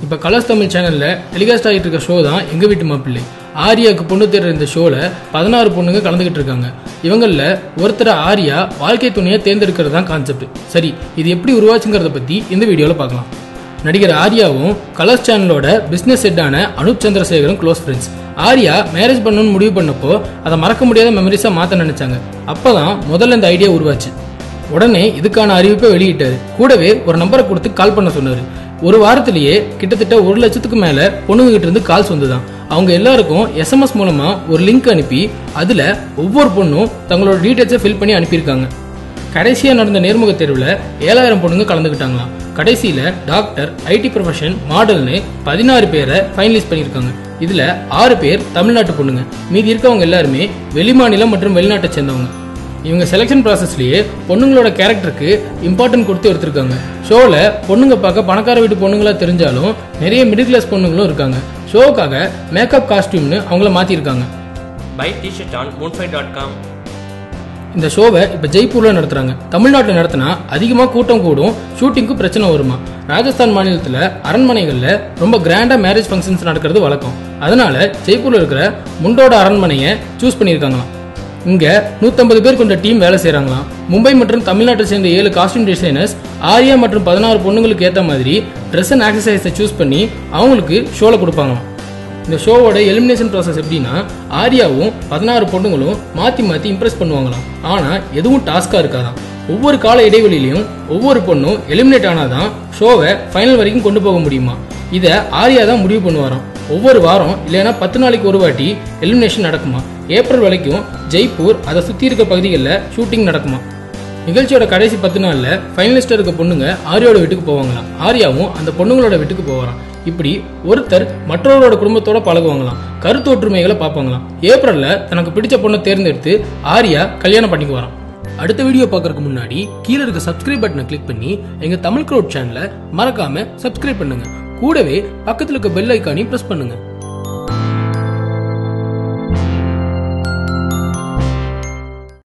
இப்போ கலர்ஸ் தமிழ் சேனல்ல டெலிகாஸ்ட் ஆகிட்டு இருக்க ஷோ தான் எங்க வீட்டு மாப்பிள்ளை ஆரியாவுக்கு பொண்ணு தேடுற இந்த ஷோல பதினாறு பொண்ணுங்க கலந்துகிட்டு இருக்காங்க இவங்கள ஒருத்தர் ஆரியா வாழ்க்கை துணையை தேர்ந்தெடுக்கிறது தான் கான்செப்ட் சரி இது எப்படி உருவாச்சுங்கிறத பத்தி இந்த வீடியோல பார்க்கலாம் நடிகர் ஆர்யாவும் கலர்ஸ் சேனலோட பிசினஸ் ஹெட்டான அனுப் சந்திரசேகரும் க்ளோஸ் ஃப்ரெண்ட்ஸ் ஆர்யா மேரேஜ் பண்ணணும்னு முடிவு பண்ணப்போ அதை மறக்க முடியாத மெமரிஸா மாத்த நினைச்சாங்க அப்பதான் முதல்ல இந்த ஐடியா உருவாச்சு உடனே இதுக்கான அறிவிப்பை வெளியிட்டாரு கூடவே ஒரு நம்பரை கொடுத்து கால் பண்ண சொன்னாரு ஒரு வாரத்திலேயே கிட்டத்தட்ட ஒரு லட்சத்துக்கு மேல பொண்ணுங்க கிட்ட இருந்து கால்ஸ் வந்துதான் அவங்க எல்லாருக்கும் எஸ்எம்எஸ் மூலமா ஒரு லிங்க் அனுப்பி அதுல ஒவ்வொரு பொண்ணும் தங்களோட டீடைல்ஸை ஃபில் பண்ணி அனுப்பியிருக்காங்க கடைசியா நடந்த நேர்முக தேர்வுல ஏழாயிரம் பொண்ணுங்க கலந்துக்கிட்டாங்களாம் கடைசியில டாக்டர் ஐடி ப்ரொஃபஷன் மாடல்னு பதினாறு பேரை ஃபைனலிஸ்ட் பண்ணியிருக்காங்க இதுல ஆறு பேர் தமிழ்நாட்டு பொண்ணுங்க மீதி இருக்கவங்க எல்லாருமே வெளிமாநிலம் மற்றும் வெளிநாட்டை சேர்ந்தவங்க இவங்க செலெக்ஷன் ப்ராசஸ்லயே பொண்ணுங்களோட கேரக்டருக்கு இம்பார்ட்டன்ட் கொடுத்து எடுத்திருக்காங்க ஷோல பொண்ணுங்க பார்க்க பணக்கார வீட்டு பொண்ணுங்களா தெரிஞ்சாலும் நிறைய மிடில் கிளாஸ் பொண்ணுங்களும் இருக்காங்க ஷோவுக்காக மேக்கப் காஸ்டியூம்னு அவங்கள மாத்திருக்காங்க Buy t-shirt on moonfight.com. இந்த ஷோவை இப்ப ஜெய்ப்பூர்ல நடத்துறாங்க தமிழ்நாட்டில் நடத்தினா அதிகமா கூட்டம் கூடும் ஷூட்டிங்க்கு பிரச்சனை வருமா ராஜஸ்தான் மாநிலத்துல அரண்மனைகள்ல ரொம்ப கிராண்டா மேரேஜ் ஃபங்க்ஷன்ஸ் நடக்கிறது வழக்கம் அதனால ஜெய்ப்பூர்ல இருக்கிற முண்டோட அரண்மனையை சூஸ் பண்ணியிருக்காங்களாம் இங்க 150 பேர் கொண்ட டீம் வேலை செய்றாங்களாம் மும்பை மற்றும் தமிழ்நாட்டை சேர்ந்த ஏழு காஸ்டியூம் டிசைனர்ஸ் ஆரியா மற்றும் பதினாறு பொண்ணுங்களுக்கு ஏத்த மாதிரி ட்ரெஸ் அண்ட் ஆக்சசரிஸை சூஸ் பண்ணி அவங்களுக்கு ஷோல கொடுப்பாங்களாம் இந்த ஷோவோட எலிமினேஷன் ப்ராசஸ் எப்படின்னா ஆரியாவும் பதினாறு பொண்ணுங்களும் மாத்தி மாத்தி இம்ப்ரெஸ் பண்ணுவாங்களாம் ஆனா எதுவும் டாஸ்கா இருக்காதாம் ஒவ்வொரு கால இடைவெளியிலையும் ஒவ்வொரு பொண்ணும் எலிமினேட் ஆனாதான் ஷோவை ஃபைனல் வரைக்கும் கொண்டு போக முடியுமா இத ஆரியா தான் முடிவு பண்ணுவாராம் ஒவ்வொரு வாரம் இல்லைன்னா பத்து நாளைக்கு ஒரு வாட்டி எலிமினேஷன் நடக்குமா ஏப்ரல் வரைக்கும் ஜெய்ப்பூர் அதை சுத்தி இருக்க பகுதிகளில் ஷூட்டிங் நடக்குமா நிகழ்ச்சியோட கடைசி பத்து நாள்ல ஃபைனலிஸ்ட் இருக்க பொண்ணுங்க ஆரியாவோட வீட்டுக்கு போவாங்களாம் ஆரியாவும் அந்த பொண்ணுங்களோட வீட்டுக்கு போவாராம் இப்படி ஒருத்தர் மற்றவரோட குடும்பத்தோட பழகுவாங்களாம் கருத்து ஒற்றுமைகளை பார்ப்பாங்களாம் ஏப்ரல்ல தனக்கு பிடிச்ச பொண்ணை தேர்ந்தெடுத்து ஆரியா கல்யாணம் பண்ணிக்குவாராம் அடுத்த வீடியோ பார்க்கறதுக்கு முன்னாடி கீழே இருக்க சப்ஸ்கிரைப் பட்டனை கிளிக் பண்ணி எங்க தமிழ் க்ரோட் சேனலை மறக்காம சப்ஸ்கிரைப் பண்ணுங்க கூடவே பக்கத்துல இருக்க பெல் ஐக்கானையும் பிரஸ் பண்ணுங்க